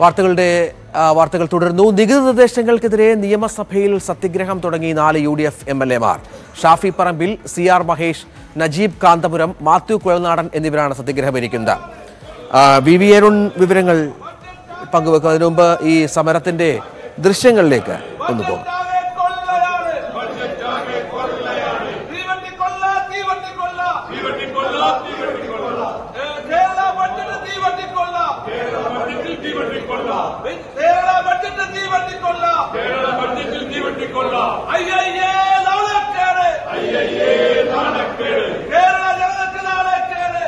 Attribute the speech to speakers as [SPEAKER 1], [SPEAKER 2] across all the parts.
[SPEAKER 1] വാർത്തകളുടെ ആ, വാർത്തകൾ തുടരുന്നു നികുതി നിർദ്ദേശങ്ങൾക്കെതിരെ നിയമസഭയിൽ സത്യഗ്രഹം തുടങ്ങി നാല് U D F M L എമാർ ഷാഫി പറമ്പിൽ സി ആർ മഹേഷ് നജീബ് കാന്തപുരം മാത്യു കുഴൽനാടൻ എന്നിവരാണ് സത്യഗ്രഹം ഇരിക്കുന്നത് ആ, വി വി അരുൺ വിവരങ്ങൾ പങ്കുവെക്കും അതിനു മുമ്പ് ഈ സമരത്തിന്റെ ദൃശ്യങ്ങളിലേക്ക് ഒന്ന് പോകും
[SPEAKER 2] തീവണ്ടിക്കൊള്ള തീവണ്ടിക്കൊള്ള തീവണ്ടിക്കൊള്ള തീവണ്ടിക്കൊള്ള കേരള ബഡ്ജറ്റ് തീവണ്ടിക്കൊള്ള കേരള ബഡ്ജറ്റിൽ തീവണ്ടിക്കൊള്ള കേരള ബഡ്ജറ്റ് തീവണ്ടിക്കൊള്ള കേരള ബഡ്ജറ്റിൽ തീവണ്ടിക്കൊള്ള അയ്യയ്യേ നാണക്കേട് അയ്യയ്യേ നാണക്കേട് കേരള ജനതയ്ക്ക് നാണക്കേട്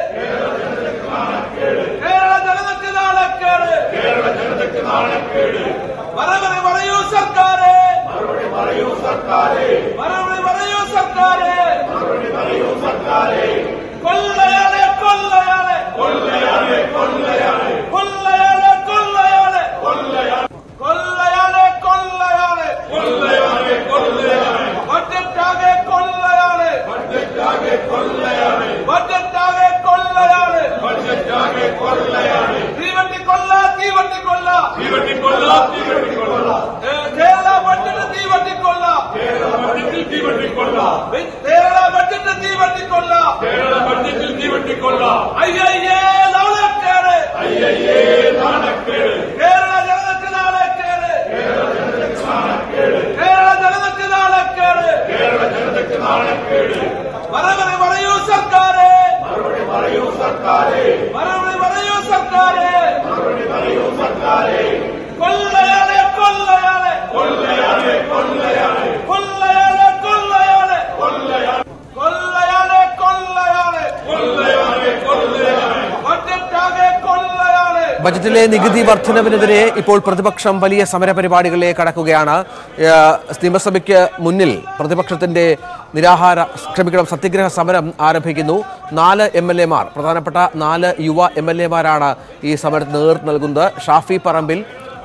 [SPEAKER 2] കേരള ജനതയ്ക്ക് നാണക്കേട് കേരള ജനതയ്ക്ക് നാണക്കേട് മറുപടി പറയൂ സർക്കാരെ മറുപടി പറയൂ സർക്കാരെ മറുപടി പറയൂ സർക്കാരെ മറുപടി പറയൂ സർക്കാരെ കൊള്ളയാണ് കൊള്ളയാണ് കൊള്ളയാണ് കൊള്ളയാണ് കൊള്ളയാണ് കൊള്ളയാണ് കൊള്ളയാണ് കൊള്ളയാണ് കൊള്ളയാണ് കൊള്ളയാണ് കൊള്ളയാണ് ബഡ്ജറ്റാകെ കൊള്ളയാണ് ബഡ്ജറ്റാകെ കൊള്ളയാണ് ബഡ്ജറ്റാകെ കൊള്ളയാണ് ബഡ്ജറ്റാകെ കൊള്ളയാണ് തീവണ്ടി കൊള്ള തീവണ്ടി കൊള്ള തീവണ്ടി കൊള്ള തീവണ്ടി കൊള്ള കേരള ബഡ്ജറ്റ് തീവണ്ടി കൊള്ള കേരള ബഡ്ജറ്റിൽ തീവണ്ടി കൊള്ള കേരള ബഡ്ജറ്റ് തീവണ്ടി കൊള്ള കേരള ബഡ്ജറ്റിൽ തീവണ്ടി കൊള്ള അയ്യയ്യേ നാണക്കേട് അയ്യയ്യേ നാണക്കേട് കേരള ജനതയ്ക്ക് നാണക്കേട് കേരള ജനതയ്ക്ക് നാണക്കേട് കേരള ജനതയ്ക്ക് നാണക്കേട് കേരള ജനതയ്ക്ക് നാണക്കേട് മറുപടി പറയൂ സർക്കാരെ മറുപടി പറയൂ സർക്കാരെ മറുപടി പറയൂ സർക്കാരെ മറുപടി പറയൂ സർക്കാരെ കൊള്ളയാണ് കൊള്ളയാണ് കൊള്ളയാണ് കൊള്ളയാണ് കൊള്ളയാണ് കൊള്ളയാണ് കൊള്ളയാണ് കൊള്ളയാണ് കൊള്ളയാണ് കൊള്ളയാണ് കൊള്ളയാണ് ബഡ്ജറ്റാകെ കൊള്ളയാണ്
[SPEAKER 1] ബജറ്റിലെ നികുതി വർധനവിനെതിരെ ഇപ്പോൾ പ്രതിപക്ഷം വലിയ സമരപരിപാടികളിലേക്ക് കടക്കുകയാണ് ഏഹ് നിയമസഭയ്ക്ക് മുന്നിൽ പ്രതിപക്ഷത്തിന്റെ നിരാഹാര ക്ഷമിക്കണം സത്യഗ്രഹ സമരം ആരംഭിക്കുന്നു നാല് എം എൽ എമാർ പ്രധാനപ്പെട്ട നാല് യുവ എം എൽ എമാരാണ് ഈ സമരത്തിന് നേതൃത്വം നൽകുന്നത് ഷാഫി പറമ്പിൽ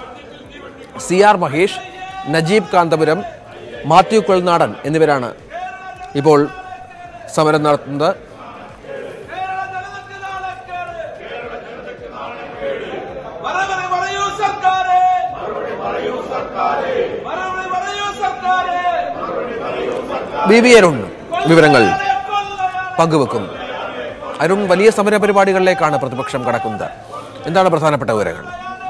[SPEAKER 1] സി ആർ മഹേഷ് നജീബ് കാന്തപുരം മാത്യു കൊൾനാടൻ എന്നിവരാണ് ഇപ്പോൾ സമരം നടത്തുന്നത്
[SPEAKER 2] കേരള ജനതയ്ക്ക് നാണക്കേട് കേരള ജനതയ്ക്ക് നാണക്കേട് മറുപടി പറയൂ സർക്കാരെ മറുപടി പറയൂ സർക്കാരെ മറുപടി പറയൂ സർക്കാരെ
[SPEAKER 1] ബി വി അരുൺ വിവരങ്ങൾ പങ്കുവെക്കും അരുൺ വലിയ സമര പരിപാടികളിലേക്കാണ് പ്രതിപക്ഷം കടക്കുന്നത് എന്താണ് പ്രധാനപ്പെട്ട വിവരങ്ങൾ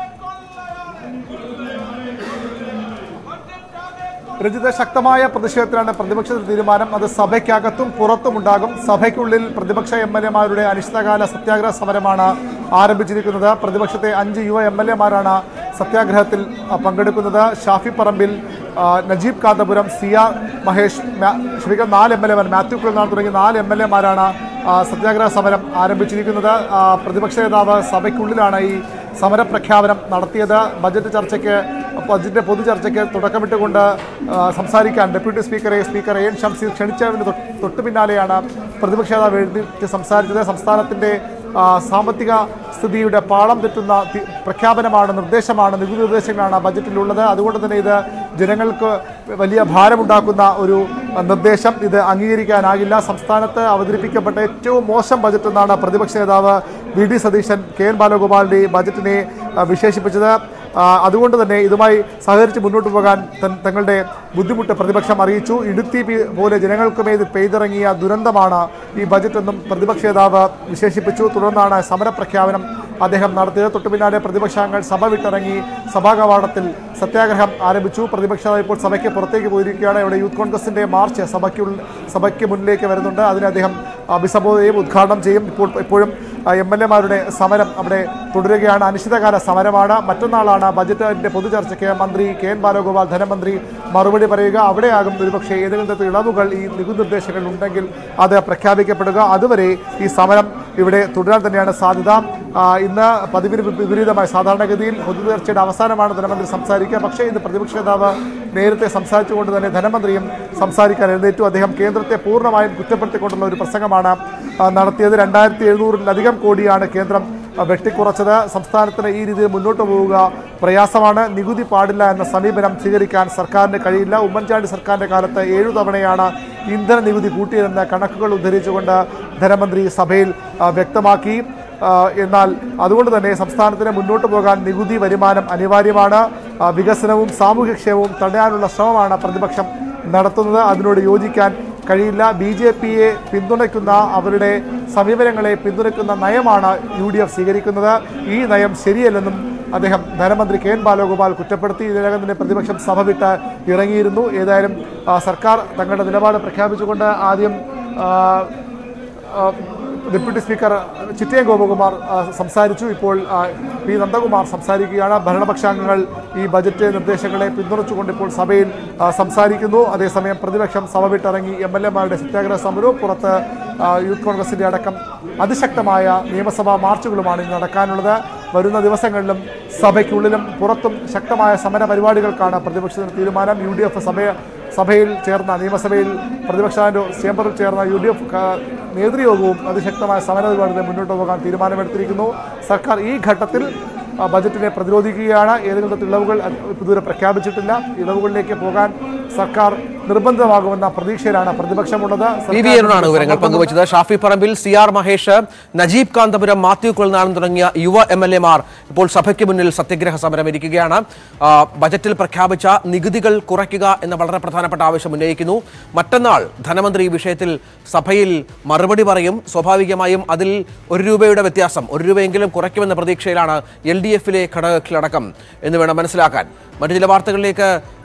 [SPEAKER 3] രഞ്ജിത്ത് ശക്തമായ പ്രതിഷേധത്തിലാണ് പ്രതിപക്ഷ തീരുമാനം അത് സഭയ്ക്കകത്തും പുറത്തുമുണ്ടാകും സഭയ്ക്കുള്ളിൽ പ്രതിപക്ഷ എം എൽ എമാരുടെ അനിശ്ചിതകാല സത്യാഗ്രഹ സമരമാണ് ആരംഭിച്ചിരിക്കുന്നത് പ്രതിപക്ഷത്തെ അഞ്ച് യുവ എം എൽ എമാരാണ് സത്യാഗ്രഹത്തിൽ ആ, പങ്കെടുക്കുന്നത് ഷാഫി പറമ്പിൽ ആ, നജീബ് കാന്തപുരം സി ആർ മഹേഷ് മാ- ക്ഷമിക്കണം നാല് എം എൽ എമാർ മാത്യു കുളനാട് തുടങ്ങിയ നാല് എം എൽ എമാരാണ് സത്യാഗ്രഹ സമരം ആരംഭിച്ചിരിക്കുന്നത് ആ, പ്രതിപക്ഷ നേതാവ് സഭയ്ക്കുള്ളിലാണ് ഈ സമരപ്രഖ്യാപനം നടത്തിയത് ബജറ്റ് ചർച്ചയ്ക്ക് ബജറ്റിന്റെ പൊതുചർച്ചയ്ക്ക് തുടക്കമിട്ടുകൊണ്ട് ആ, സംസാരിക്കാൻ ഡെപ്യൂട്ടി സ്പീക്കറെ സ്പീക്കർ എൻ ഷംസീർ ക്ഷണിച്ചതിന് തൊട്ട് തൊട്ടു പിന്നാലെയാണ് പ്രതിപക്ഷ നേതാവ് എഴുന്നേറ്റ് സംസാരിച്ചത് സംസ്ഥാനത്തിന്റെ ആ, സാമ്പത്തിക സ്ഥിതിയുടെ പാളം തെറ്റുന്ന തി- പ്രഖ്യാപനമാണ് നിർദ്ദേശമാണ് നികുതി നിർദ്ദേശങ്ങളാണ് ബജറ്റിലുള്ളത് അതുകൊണ്ട് തന്നെ ഇത് ജനങ്ങൾക്ക് വലിയ ഭാരമുണ്ടാക്കുന്ന ഒരു ആ, നിർദ്ദേശം ഇത് അംഗീകരിക്കാനാകില്ല സംസ്ഥാനത്ത് അവതരിപ്പിക്കപ്പെട്ട ഏറ്റവും മോശം ബജറ്റ് എന്നാണ് പ്രതിപക്ഷ നേതാവ് V D Satheesan K N ബാലഗോപാലിന്റെ ഈ ബജറ്റിനെ ആ, വിശേഷിപ്പിച്ചത് ആ, അതുകൊണ്ട് തന്നെ ഇതുമായി സഹകരിച്ച് മുന്നോട്ട് പോകാൻ തൻ- തങ്ങളുടെ ബുദ്ധിമുട്ട് പ്രതിപക്ഷം അറിയിച്ചു ഇടുത്തി പി- പോലെ ജനങ്ങൾക്ക് മേൽ പെയ്തിറങ്ങിയ ദുരന്തമാണ് ഈ ബജറ്റ് എന്നും പ്രതിപക്ഷ നേതാവ് വിശേഷിപ്പിച്ചു തുടർന്നാണ് സമരപ്രഖ്യാപനം അദ്ദേഹം നടത്തിയത് തൊട്ടു പിന്നാലെ പ്രതിപക്ഷാംഗങ്ങൾ സഭ വിട്ടിറങ്ങി സഭാ കവാടത്തിൽ സത്യാഗ്രഹം ആരംഭിച്ചു പ്രതിപക്ഷ നേതാവ് ഇപ്പോൾ സഭയ്ക്ക് പുറത്തേക്ക് പോയിരിക്കുകയാണ് ഇവിടെ യൂത്ത് കോൺഗ്രസിന്റെ മാർച്ച് സഭയ്ക്കുള്ള സഭയ്ക്ക് മുന്നിലേക്ക് വരുന്നുണ്ട് അതിനെ അദ്ദേഹം അഭിസംബോധന ചെയ്യും ഉദ്ഘാടനം ചെയ്യും ഇപ്പോൾ ഇപ്പോഴും എം എൽ എമാരുടെ സമരം അവിടെ തുടരുകയാണ് അനിശ്ചിതകാല സമരമാണ് മറ്റന്നാളാണ് ബജറ്റിന്റെ പൊതുചർച്ചയ്ക്ക് മന്ത്രി കെ എൻ ബാലഗോപാൽ ധനമന്ത്രി മറുപടി പറയുക അവിടെയാകും ഒരുപക്ഷെ ഏതെങ്കിലും തരത്തിൽ ഇളവുകൾ ഈ നികുതി നിർദ്ദേശങ്ങൾ ഉണ്ടെങ്കിൽ അത് പ്രഖ്യാപിക്കപ്പെടുക അതുവരെ ഈ സമരം ഇവിടെ തുടരാൻ തന്നെയാണ് സാധ്യത ആ, ഇന്ന് പതിവിന് വി- വിപരീതമായി സാധാരണഗതിയിൽ പൊതുചർച്ചയുടെ അവസാനമാണ് ധനമന്ത്രി സംസാരിക്കുക പക്ഷേ ഇന്ന് പ്രതിപക്ഷ നേതാവ് നേരത്തെ സംസാരിച്ചുകൊണ്ട് തന്നെ ധനമന്ത്രിയും സംസാരിക്കാൻ എഴുന്നേറ്റു അദ്ദേഹം കേന്ദ്രത്തെ പൂർണ്ണമായും കുറ്റപ്പെടുത്തിക്കൊണ്ടുള്ള ഒരു പ്രസംഗമാണ് ആ, നടത്തിയത് രണ്ടായിരത്തി എഴുന്നൂറിലധികം കോടിയാണ് കേന്ദ്രം ആ, വെട്ടിക്കുറച്ചത് സംസ്ഥാനത്തിന് ഈ രീതിയിൽ മുന്നോട്ട് പോവുക പ്രയാസമാണ് നികുതി പാടില്ല എന്ന സമീപനം സ്വീകരിക്കാൻ സർക്കാരിന് കഴിയില്ല ഉമ്മൻചാണ്ടി സർക്കാരിൻ്റെ കാലത്ത് ഏഴു തവണയാണ് ഇന്ധന നികുതി കൂട്ടിയതെന്ന കണക്കുകൾ ഉദ്ധരിച്ചുകൊണ്ട് ധനമന്ത്രി സഭയിൽ ആ, വ്യക്തമാക്കി ആ, എന്നാൽ അതുകൊണ്ട് തന്നെ സംസ്ഥാനത്തിന് മുന്നോട്ട് പോകാൻ നികുതി വരുമാനം അനിവാര്യമാണ് ആ, വികസനവും സാമൂഹ്യക്ഷേമവും തടയാനുള്ള ശ്രമമാണ് പ്രതിപക്ഷം നടത്തുന്നത് അതിനോട് യോജിക്കാൻ കഴിയില്ല ബി ജെ പിയെ പിന്തുണയ്ക്കുന്ന അവരുടെ സമീപനങ്ങളെ പിന്തുണയ്ക്കുന്ന നയമാണ് യു ഡി എഫ് സ്വീകരിക്കുന്നത് ഈ നയം ശരിയല്ലെന്നും അദ്ദേഹം ധനമന്ത്രി കെ എൻ ബാലഗോപാൽ കുറ്റപ്പെടുത്തി ഇതിനകം തന്നെ പ്രതിപക്ഷം സഭ വിട്ട് ഇറങ്ങിയിരുന്നു ഏതായാലും ആ, സർക്കാർ തങ്ങളുടെ നിലപാട് പ്രഖ്യാപിച്ചുകൊണ്ട് ആദ്യം ആ, ആ, ഡെപ്യൂട്ടി സ്പീക്കർ ചിറ്റയം ഗോപകുമാർ ആ, സംസാരിച്ചു ഇപ്പോൾ ആ, പി നന്ദകുമാർ സംസാരിക്കുകയാണ് ഭരണപക്ഷാംഗങ്ങൾ ഈ ബജറ്റ് നിർദ്ദേശങ്ങളെ പിന്തുണച്ചുകൊണ്ട് ഇപ്പോൾ സഭയിൽ ആ, സംസാരിക്കുന്നു അതേസമയം പ്രതിപക്ഷം സഭ വിട്ടിറങ്ങി എം എൽ എമാരുടെ സത്യാഗ്രഹ സമരവും പുറത്ത് ആ, യൂത്ത് കോൺഗ്രസിന്റെ അടക്കം അതിശക്തമായ നിയമസഭാ മാർച്ചുകളുമാണ് ഇന്ന് നടക്കാനുള്ളത് വരുന്ന ദിവസങ്ങളിലും സഭയ്ക്കുള്ളിലും പുറത്തും ശക്തമായ സമര പരിപാടികൾക്കാണ് പ്രതിപക്ഷത്തിന് തീരുമാനം യു ഡി എഫ് സഭ സഭയിൽ ചേർന്ന നിയമസഭയിൽ പ്രതിപക്ഷ ചേംബറിൽ ചേർന്ന യു ഡി എഫ് നേതൃയോഗവും അതിശക്തമായ സമര പരിപാടികൾ മുന്നോട്ട് പോകാൻ തീരുമാനമെടുത്തിരിക്കുന്നു സർക്കാർ ഈ ഘട്ടത്തിൽ ആ, ബജറ്റിനെ പ്രതിരോധിക്കുകയാണ് ഏതെങ്കിലും തരത്തിൽ ഇളവുകൾ അത് ഇതുവരെ പ്രഖ്യാപിച്ചിട്ടില്ല ഇളവുകളിലേക്ക് പോകാൻ സർക്കാർ നിർബന്ധമാകുമെന്ന പ്രതീക്ഷയിലാണ് പ്രതിപക്ഷമുള്ളത്
[SPEAKER 1] പി വി അരുണാണ് വിവരങ്ങൾ പങ്കുവച്ചത് ഷാഫി പറമ്പിൽ സി ആർ മഹേഷ് നജീബ് കാന്തപുരം മാത്യു കുൽനാടൻ തുടങ്ങിയ യുവ എം എൽ എമാർ ഇപ്പോൾ സഭയ്ക്ക് മുന്നിൽ സത്യഗ്രഹ സമരം ഇരിക്കുകയാണ് ആ, ബജറ്റിൽ പ്രഖ്യാപിച്ച നികുതികൾ കുറയ്ക്കുക എന്ന വളരെ പ്രധാനപ്പെട്ട ആവശ്യം ഉന്നയിക്കുന്നു മറ്റന്നാൾ ധനമന്ത്രി ഈ വിഷയത്തിൽ സഭയിൽ മറുപടി പറയും സ്വാഭാവികമായും അതിൽ ഒരു രൂപയുടെ വ്യത്യാസം ഒരു രൂപയെങ്കിലും കുറയ്ക്കുമെന്ന പ്രതീക്ഷയിലാണ് എൽ ഡി എഫിലെ ഘടകങ്ങളടക്കം എന്ന് വേണം മനസ്സിലാക്കാൻ മറ്റു ചില വാർത്തകളിലേക്ക്